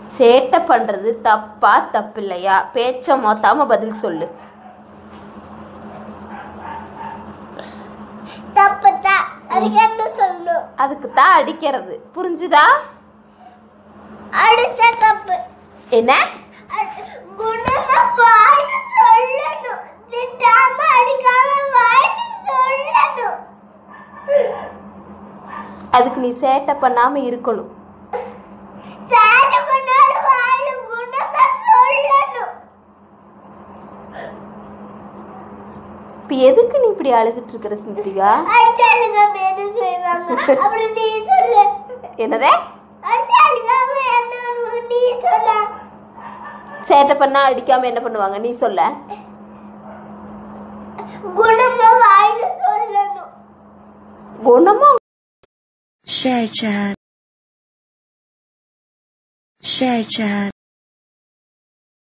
சேட்டை பண்றது தப்பா தப்பில்லையா பேச்ச மொத்தாம பதில் சொல்லு தப்பு தான் அதுக்கு என்ன சொல்லணும் அதுக்கு தான் அடிக்கிறது புரிஞ்சுதா அடுத்த தப்பு என்ன அடு- குணமா வாய்னு சொல்லணும் திட்டாம அடிக்காம வாய்னு சொல்லணும் அதுக்கு நீ சேட்டை பண்ணாம இருக்கணும் சேட்டை பண்ணாலும் வாயில குணமா சொல்லணும் இப்ப எதுக்கு நீ இப்படி அழுதுட்டு இருக்கிற ஸ்மிருதிகா அடிச்சாலுங்க என்ன செய்வாங்க அப்புறம் நீ சொல்லு என்னதே அடிச்சாலுங்க என்ன நீ சொல்ல சேட்டை பண்ணா அடிக்காம என்ன பண்ணுவாங்க நீ சொல்ல குணமா வாயில சொல்லணும் குணமா Share chat. Share chat.